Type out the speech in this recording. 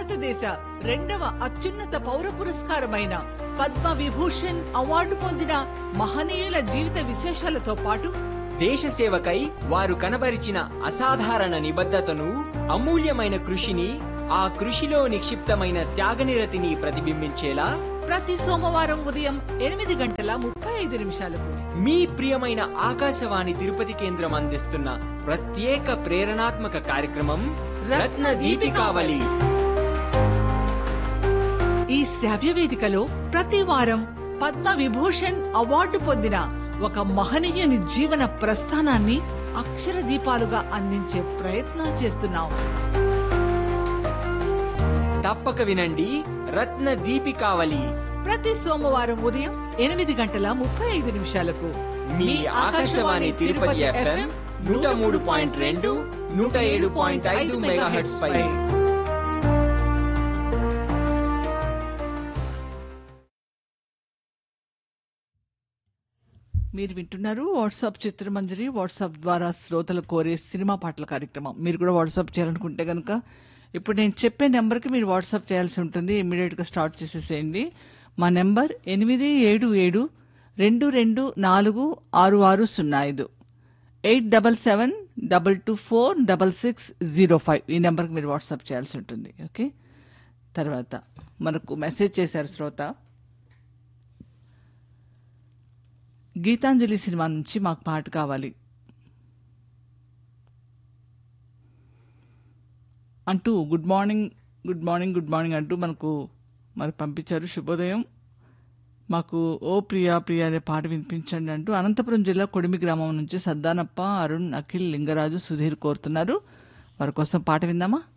భారతదేశ రెండవ అత్యున్నత పౌర పురస్కారమైన పద్మ విభూషణ్ అవార్డు పొందిన మహనీయుల జీవిత విశేషాలతో పాటు దేశ సేవకై వారు కనబరిచిన అసాధారణ నిబద్ధతను అమూల్యమైన కృషిని ఆ కృషిలో నిక్షిప్తమైన త్యాగనిరతిని ప్రతిబింబించేలా ప్రతి సోమవారం ఉదయం ఎనిమిది గంటల ముప్పై ఐదు నిమిషాలకు మీ ప్రియమైన ఆకాశవాణి తిరుపతి కేంద్రం అందిస్తున్న ప్రత్యేక ప్రేరణాత్మక కార్యక్రమం రత్న దీపికావళి ఈ శ్రావ్య వేదికలో ప్రతి వారం పద్మ విభూషణ్ అవార్డు పొందిన ఒక మహనీయుని జీవన ప్రస్థానాన్ని అక్షర దీపాలుగా అందించే ప్రయత్నం చేస్తున్నాం తప్పక వినండి రత్న దీపికావళి ప్రతి సోమవారం ఉదయం ఎనిమిది గంటల ముప్పై ఐదు నిమిషాలకు మీ ఆకాశవాణి తిరుపతి ఎఫ్ఎం నూట మూడు పాయింట్ రెండు నూట ఏడు పాయింట్ ఐదు మెగాహెట్స్ పై మీరు వింటున్నారు వాట్సాప్ చిత్రమంజరి వాట్సాప్ ద్వారా శ్రోతలు కోరే సినిమా పాటల కార్యక్రమం మీరు కూడా వాట్సాప్ చేయాలనుకుంటే కనుక ఇప్పుడు నేను చెప్పే నెంబర్కి మీరు వాట్సాప్ చేయాల్సి ఉంటుంది ఇమీడియట్గా స్టార్ట్ చేసేసేయండి మా నెంబర్ ఎనిమిది ఏడు ఏడు రెండు రెండు నాలుగు ఆరు ఆరు సున్నా ఐదు eight double seven double two four double six zero five ఈ నెంబర్కి మీరు వాట్సాప్ చేయాల్సి ఉంటుంది ఓకే తర్వాత మనకు మెసేజ్ చేశారు శ్రోత గీతాంజలి సినిమా నుంచి మాకు పాట కావాలి అంటూ good morning good morning good morning అంటూ మనకు మరి పంపించారు శుభోదయం మాకు ఓ ప్రియా ప్రియా అనే పాట వినిపించండి అంటూ అనంతపురం జిల్లా కొడిమి గ్రామం నుంచి సద్దానప్ప అరుణ్ అఖిల్ లింగరాజు సుధీర్ కోరుతున్నారు వారి కోసం పాట విందామా